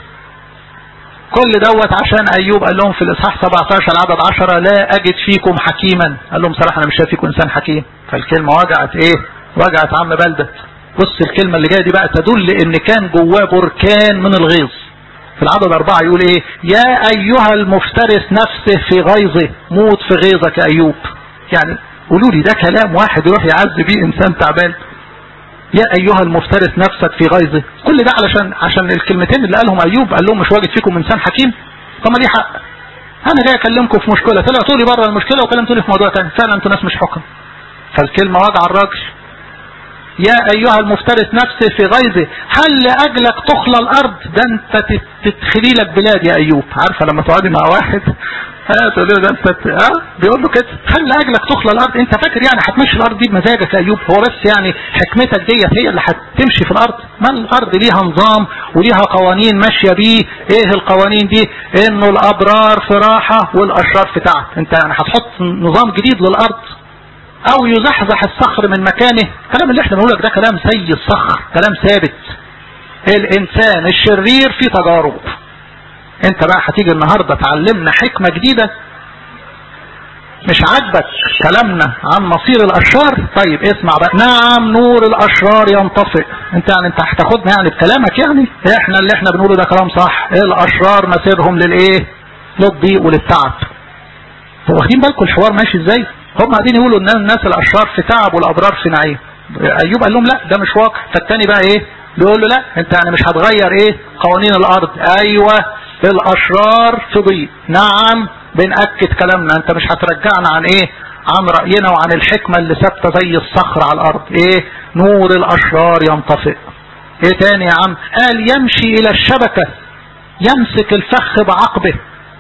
كل دوت عشان ايوب قال لهم في الاصحاح 17 عدد 10 لا اجد فيكم حكيما قال لهم صراحه انا مش شايف فيكم انسان حكيم فالكلمه وجعت ايه وجعت عم بلدت بص الكلمه اللي جايه دي بقى تدل ان كان جواه بركان من الغيظ في العدد أربعة يقول إيه يا أيها المفترس نفسه في غيظه موت في غيظك يا أيوب يعني قولوا لي ده كلام واحد يروح يعز بيه إنسان تعبان يا أيها المفترس نفسك في غيظه كل ده علشان عشان الكلمتين اللي قالهم أيوب قال لهم مش واجد فيكم إنسان حكيم طب ما ليه حق أنا جاي أكلمكم في مشكلة طلعتوا لي بره المشكلة وكلمتوا لي في موضوع تاني فعلا أنتوا ناس مش حكم فالكلمة وجع الراجل يا أيها المفترس نفسه في غيظه هل لأجلك تخلى الأرض ده أنت تدخلي لك بلاد يا أيوب عارفة لما تقعدي مع واحد ها تقول له ده أنت اه بيقول له كده هل لأجلك تخلى الأرض أنت فاكر يعني هتمشي الأرض دي بمزاجك يا أيوب هو بس يعني حكمتك ديت هي اللي هتمشي في الأرض ما الأرض ليها نظام وليها قوانين ماشية بيه إيه القوانين دي إنه الأبرار في راحة والأشرار في تعب أنت يعني هتحط نظام جديد للأرض او يزحزح الصخر من مكانه الكلام اللي احنا بنقوله ده كلام زي الصخر كلام ثابت الانسان الشرير في تجارب انت بقى هتيجي النهاردة تعلمنا حكمة جديدة مش عاجبك كلامنا عن مصير الاشرار طيب اسمع بقى نعم نور الاشرار ينطفئ انت يعني انت هتاخدنا يعني بكلامك يعني احنا اللي احنا بنقوله ده كلام صح الاشرار مسيرهم للايه للضيق وللتعب واخدين بالكم الحوار ماشي ازاي هم قاعدين يقولوا ان الناس الاشرار في تعب والابرار في نعيم ايوب قال لهم لا ده مش واقع فالتاني بقى ايه بيقول له لا انت يعني مش هتغير ايه قوانين الارض ايوه الاشرار في ضيق نعم بنأكد كلامنا انت مش هترجعنا عن ايه عن رأينا وعن الحكمة اللي ثابته زي الصخر على الارض ايه نور الاشرار ينطفئ ايه تاني يا عم قال يمشي الى الشبكة يمسك الفخ بعقبه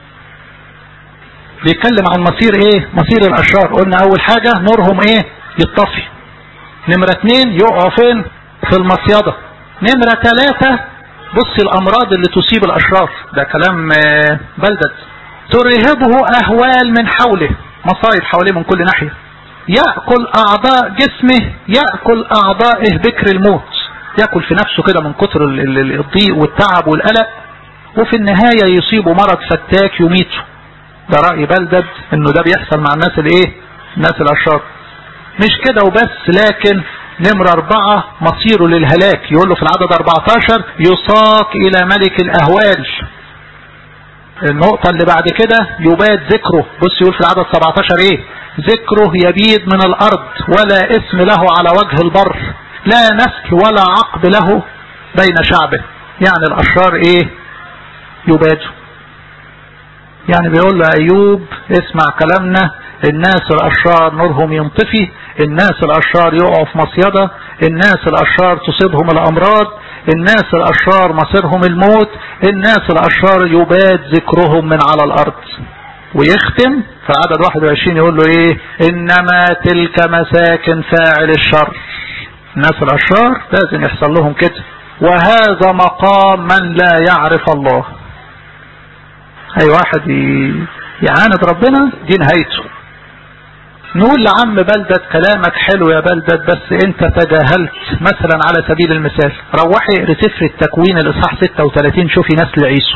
بيتكلم عن مصير ايه مصير الاشرار قلنا اول حاجة نورهم ايه يطفي نمرة اتنين يقعوا فين في المصيدة نمرة ثلاثة بص الامراض اللي تصيب الاشرار ده كلام بلدد ترهبه اهوال من حوله مصايب حواليه من كل ناحية يأكل اعضاء جسمه يأكل اعضائه بكر الموت يأكل في نفسه كده من كتر الضيق والتعب والقلق وفي النهاية يصيبه مرض فتاك يميته ده رأي بلدد انه ده بيحصل مع الناس الايه الناس الاشرار مش كده وبس لكن نمرة اربعة مصيره للهلاك يقول له في العدد 14 يساق الى ملك الاهوال النقطة اللي بعد كده يباد ذكره بص يقول في العدد 17 ايه ذكره يبيد من الارض ولا اسم له على وجه البر لا نسل ولا عقب له بين شعبه يعني الاشرار ايه يبادوا يعني بيقول له ايوب اسمع كلامنا الناس الاشرار نورهم ينطفي الناس الاشرار يقعوا في مصيدة الناس الاشرار تصيبهم الامراض الناس الاشرار مصيرهم الموت الناس الاشرار يباد ذكرهم من على الارض ويختم في عدد 21 يقول له ايه انما تلك مساكن فاعل الشر الناس الاشرار لازم يحصل لهم كده وهذا مقام من لا يعرف الله اي واحد يعاند ربنا دي نهايته نقول لعم بلدة كلامك حلو يا بلدة بس انت تجاهلت مثلا على سبيل المثال روحي اقري سفر التكوين الاصحاح 36 شوفي نسل عيسو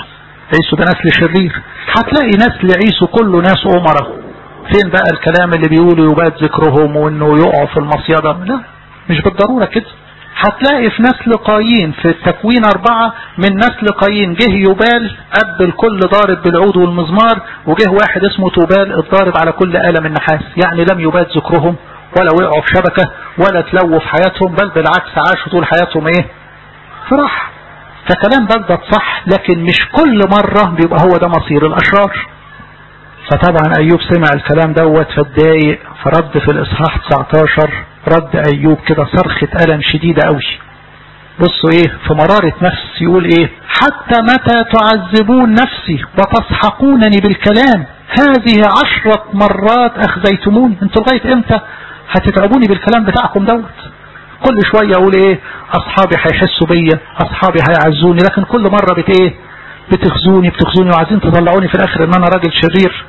عيسو ده نسل شرير هتلاقي نسل عيسو كله ناس أمرة فين بقى الكلام اللي بيقولوا يباد ذكرهم وانه يقعوا في المصيدة لا مش بالضرورة كده هتلاقي في نسل قايين في التكوين أربعة من نسل قايين جه يبال أب الكل ضارب بالعود والمزمار وجه واحد اسمه توبال الضارب على كل آلة من نحاس يعني لم يباد ذكرهم ولا وقعوا في شبكة ولا تلووا في حياتهم بل بالعكس عاشوا طول حياتهم ايه فرح فكلام بلدة صح لكن مش كل مرة بيبقى هو ده مصير الأشرار فطبعا أيوب سمع الكلام دوت فاتضايق فرد في الإصحاح 19 رد أيوب كده صرخة ألم شديدة قوي بصوا ايه في مرارة نفس يقول ايه حتى متى تعذبون نفسي وتسحقونني بالكلام هذه عشرة مرات أخزيتموني انتوا لغاية امتى هتتعبوني بالكلام بتاعكم دوت كل شوية اقول ايه اصحابي هيحسوا بيا اصحابي هيعزوني لكن كل مرة بت ايه بتخزوني بتخزوني وعايزين تطلعوني في الاخر ان انا راجل شرير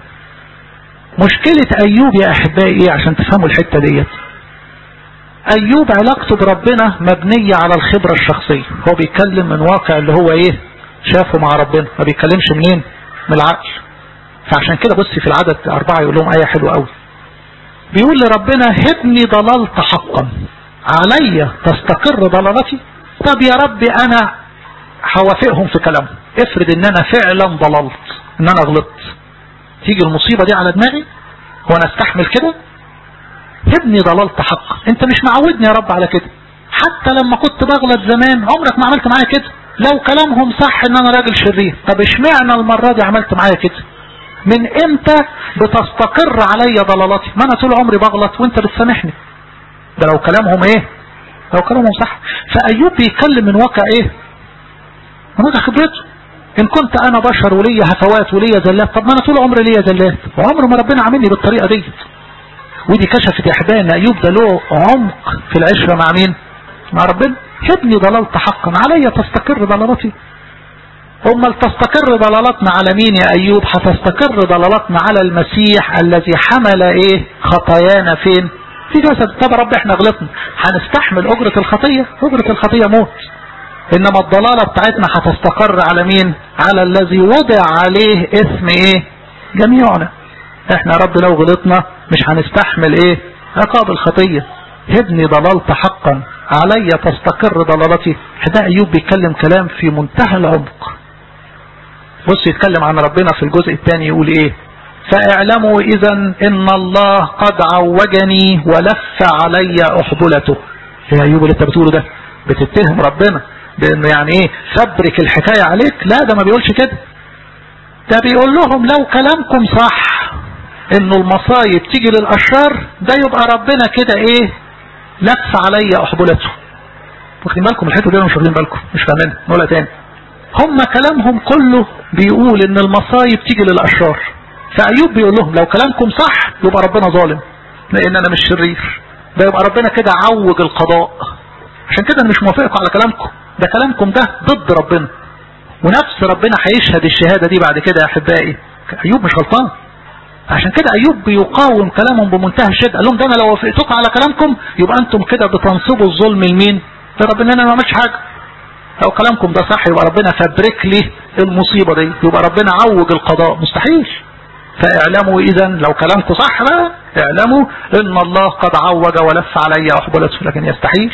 مشكلة ايوب يا احبائي ايه عشان تفهموا الحتة ديت ايوب علاقته بربنا مبنية على الخبرة الشخصية هو بيتكلم من واقع اللي هو ايه شافه مع ربنا ما بيتكلمش منين من العقل فعشان كده بصي في العدد اربعة يقول لهم ايه حلوة قوي بيقول لربنا هبني ضللت حقا علي تستقر ضلالتي طب يا ربي انا هوافقهم في كلامهم افرض ان انا فعلا ضللت ان انا غلطت تيجي المصيبة دي على دماغي وانا استحمل كده ابني ضللت حقا انت مش معودني يا رب على كده حتى لما كنت بغلط زمان عمرك ما عملت معايا كده لو كلامهم صح ان انا راجل شرير طب اشمعنى المرة دي عملت معايا كده من امتى بتستقر علي ضلالاتي ما انا طول عمري بغلط وانت بتسامحني ده لو كلامهم ايه لو كلامهم صح فايوب بيتكلم من واقع ايه من واقع خبرته ان كنت انا بشر وليا هفوات وليا زلات طب ما انا طول عمري ليا زلات وعمر ما ربنا عاملني بالطريقة ديت ودي كشفت يا احبائي ان ايوب ده له عمق في العشرة مع مين مع ربنا ابني ضللت حقا علي تستقر ضلالتي امال تستقر ضلالتنا على مين يا ايوب هتستقر ضلالتنا على المسيح الذي حمل ايه خطايانا فين في جسد طب رب احنا غلطنا هنستحمل اجرة الخطية اجرة الخطية موت انما الضلالة بتاعتنا هتستقر على مين على الذي وضع عليه اسم ايه جميعنا احنا يا رب لو غلطنا مش هنستحمل ايه عقاب الخطية ابني ضللت حقا علي تستقر ضلالتي ده ايوب بيتكلم كلام في منتهى العمق بص يتكلم عن ربنا في الجزء الثاني يقول ايه فاعلموا اذا ان الله قد عوجني ولف علي احبلته يا ايوب اللي انت بتقوله ده بتتهم ربنا بانه يعني ايه فبرك الحكاية عليك لا ده ما بيقولش كده ده بيقول لهم لو كلامكم صح انه المصايب تيجي للاشرار ده يبقى ربنا كده ايه لف علي احبلته واخدين بالكم الحته دي مش واخدين بالكم مش فاهمين نقولها تاني هم كلامهم كله بيقول ان المصايب تيجي للاشرار فايوب بيقول لهم لو كلامكم صح يبقى ربنا ظالم لان انا مش شرير ده يبقى ربنا كده عوج القضاء عشان كده انا مش موافقكم على كلامكم ده كلامكم ده ضد ربنا ونفس ربنا هيشهد الشهادة دي بعد كده يا احبائي ايوب مش غلطان عشان كده ايوب بيقاوم كلامهم بمنتهى الشدة قال لهم ده انا لو وافقتكم على كلامكم يبقى انتم كده بتنصبوا الظلم لمين لربنا انا ما عملتش حاجة لو كلامكم ده صح يبقى ربنا فبرك لي المصيبة دي يبقى ربنا عوج القضاء مستحيل فاعلموا اذا لو كلامكم صح بقى اعلموا ان الله قد عوج ولف علي احبلته لكن يستحيل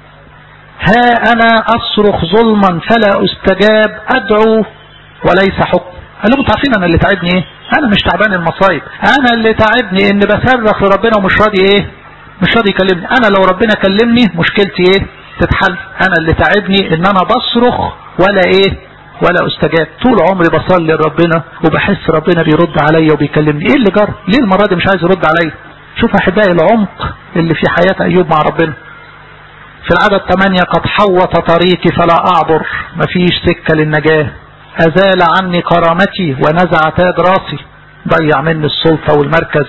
ها انا اصرخ ظلما فلا استجاب ادعو وليس حكم قال لهم عارفين انا اللي تعبني ايه انا مش تعبان المصايب انا اللي تعبني ان بصرخ لربنا ومش راضي ايه مش راضي يكلمني انا لو ربنا كلمني مشكلتي ايه تتحل انا اللي تعبني ان انا بصرخ ولا ايه ولا استجاب طول عمري بصلي لربنا وبحس ربنا بيرد عليا وبيكلمني ايه اللي جرى ليه المرة دي مش عايز يرد عليا شوف احبائي العمق اللي في حياة ايوب مع ربنا في العدد 8 قد حوط طريقي فلا اعبر مفيش سكة للنجاة ازال عني كرامتي ونزع تاج راسي ضيع مني السلطة والمركز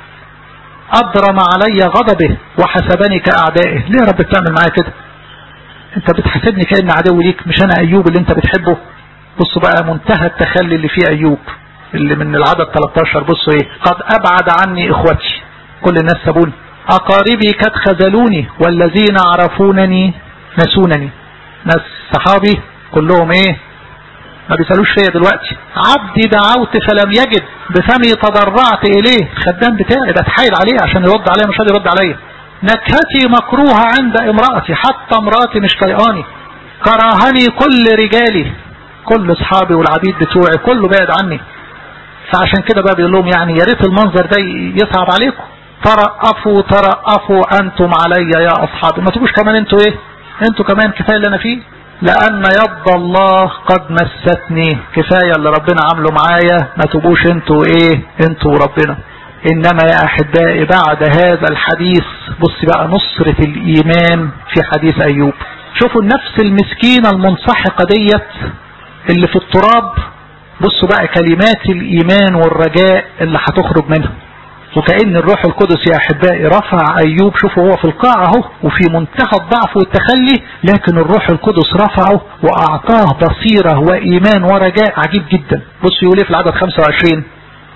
اضرم علي غضبه وحسبني كاعدائه ليه يا رب بتعمل معايا كده انت بتحسبني كأن عدو ليك مش انا ايوب اللي انت بتحبه بصوا بقى منتهى التخلي اللي فيه ايوب اللي من العدد 13 بصوا ايه قد ابعد عني اخوتي كل الناس سابوني اقاربي قد خذلوني والذين عرفونني نسونني ناس صحابي كلهم ايه ما بيسألوش فيا دلوقتي عبدي دعوت فلم يجد بفمي تضرعت اليه الخدام بتاعي بتحايل عليه عشان يرد عليا مش قادر يرد عليا نكهتي مكروهة عند امرأتي حتى امرأتي مش طيقاني كرهني كل رجالي كل اصحابي والعبيد بتوعي كله بعد عني فعشان كده بقى بيقول لهم يعني يا ريت المنظر ده يصعب عليكم ترقفوا ترقفوا انتم علي يا اصحابي ما تبقوش كمان انتوا ايه انتوا كمان كفايه اللي انا فيه لان يد الله قد مستني كفايه اللي ربنا عامله معايا ما تبقوش انتوا ايه انتوا ربنا انما يا احبائي بعد هذا الحديث بص بقى نصرة الايمان في حديث ايوب شوفوا النفس المسكينة المنسحقة ديت اللي في التراب بصوا بقى كلمات الايمان والرجاء اللي هتخرج منها وكأن الروح القدس يا احبائي رفع ايوب شوفوا هو في القاع اهو وفي منتهى الضعف والتخلي لكن الروح القدس رفعه واعطاه بصيرة وايمان ورجاء عجيب جدا بصوا يقول ايه في العدد 25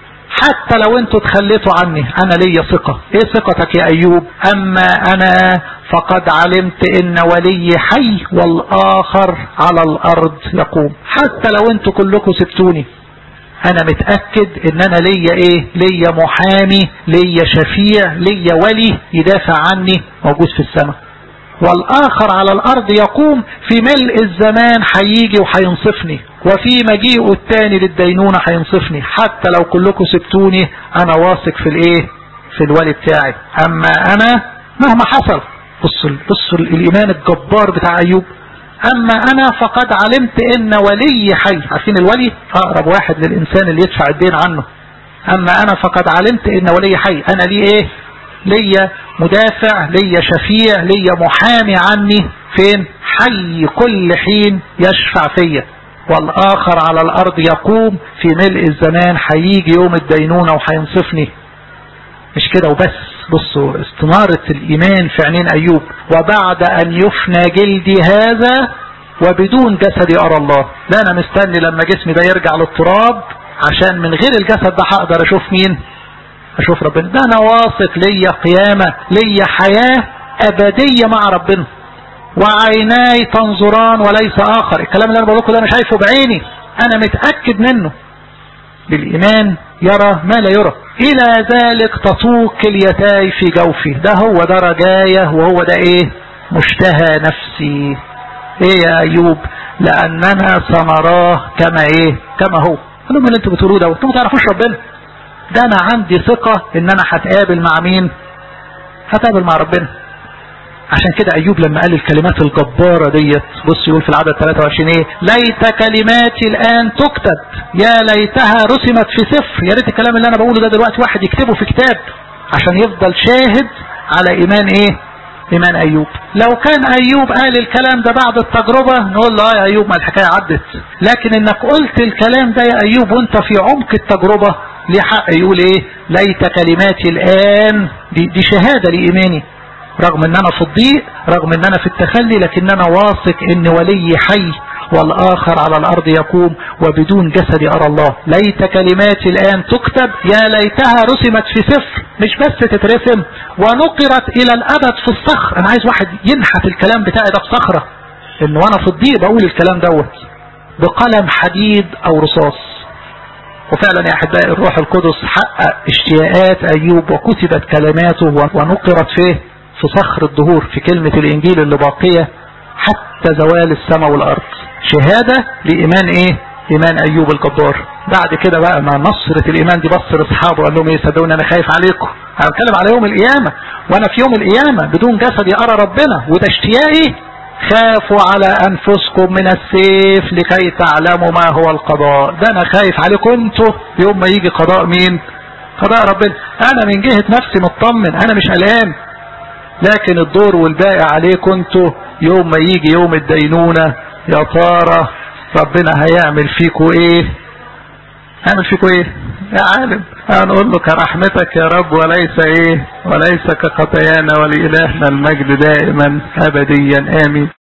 حتى لو انتوا تخليتوا عني انا ليا ثقة ايه ثقتك يا ايوب اما انا فقد علمت ان ولي حي والاخر على الارض يقوم حتى لو انتوا كلكم سبتوني انا متأكد ان انا ليا ايه ليا محامي ليا شفيع ليا ولي يدافع عني موجود في السماء والاخر على الارض يقوم في ملء الزمان هيجي وهينصفني وفي مجيئه التاني للدينونة هينصفني حتى لو كلكم سبتوني انا واثق في الايه في الولي بتاعي اما انا مهما حصل بصوا بصوا الايمان الجبار بتاع ايوب اما انا فقد علمت ان ولي حي عارفين الولي اقرب واحد للانسان اللي يدفع الدين عنه اما انا فقد علمت ان ولي حي انا ليه ايه ليا مدافع ليا شفيع ليا محامي عني فين حي كل حين يشفع فيا والاخر على الارض يقوم في ملء الزمان هيجي يوم الدينونة وهينصفني مش كده وبس بصوا استنارة الايمان في عينين ايوب وبعد ان يفنى جلدي هذا وبدون جسدي ارى الله لا انا مستني لما جسمي ده يرجع للتراب عشان من غير الجسد ده هقدر اشوف مين اشوف ربنا ده انا واثق ليا قيامة ليا حياة ابدية مع ربنا وعيناي تنظران وليس اخر الكلام اللي انا بقوله ده انا شايفه بعيني انا متأكد منه بالايمان يرى ما لا يرى الى ذلك تطوق كليتاي في جوفي ده هو ده رجاية وهو ده ايه مشتهى نفسي ايه يا ايوب لاننا سنراه كما ايه كما هو قال لهم اللي انتوا بتقولوه ده وانتوا ما تعرفوش ربنا ده انا عندي ثقة ان انا هتقابل مع مين هتقابل مع ربنا عشان كده ايوب لما قال الكلمات الجبارة ديت بص يقول في العدد 23 ايه ليت كلماتي الان تكتب يا ليتها رسمت في سفر يا ريت الكلام اللي انا بقوله ده دلوقتي واحد يكتبه في كتاب عشان يفضل شاهد على ايمان ايه ايمان ايوب لو كان ايوب قال الكلام ده بعد التجربة نقول له يا ايوب ما الحكاية عدت لكن انك قلت الكلام ده يا ايوب وانت في عمق التجربة ليه حق يقول ايه ليت كلماتي الان دي, دي شهادة لايماني رغم ان انا في الضيق رغم ان انا في التخلي لكن انا واثق ان ولي حي والاخر على الارض يقوم وبدون جسدي ارى الله ليت كلماتي الان تكتب يا ليتها رسمت في سفر مش بس تترسم ونقرت الى الابد في الصخر انا عايز واحد ينحت الكلام بتاعي ده في صخرة ان وانا في الضيق بقول الكلام دوت بقلم حديد او رصاص وفعلا يا احبائي الروح القدس حقق اشتياقات ايوب وكتبت كلماته ونقرت فيه في صخر الدهور في كلمة الانجيل اللي باقية حتى زوال السماء والارض شهادة لإيمان ايه إيمان أيوب الجبار بعد كده بقى مع نصرة الإيمان دي بص لأصحابه قال لهم ايه صدقوني أنا خايف عليكم أنا بتكلم على يوم القيامة وأنا في يوم القيامة بدون جسدي أرى ربنا وده اشتياقي خافوا على أنفسكم من السيف لكي تعلموا ما هو القضاء ده أنا خايف عليكم انتوا يوم ما يجي قضاء مين قضاء ربنا أنا من جهة نفسي مطمن أنا مش قلقان لكن الدور والباقي عليكم انتوا يوم ما يجي يوم الدينونة يا ترى ربنا هيعمل فيكم ايه هيعمل فيكم ايه يا عالم هنقول له كرحمتك يا رب وليس ايه وليس كخطايانا ولإلهنا المجد دائما ابديا امين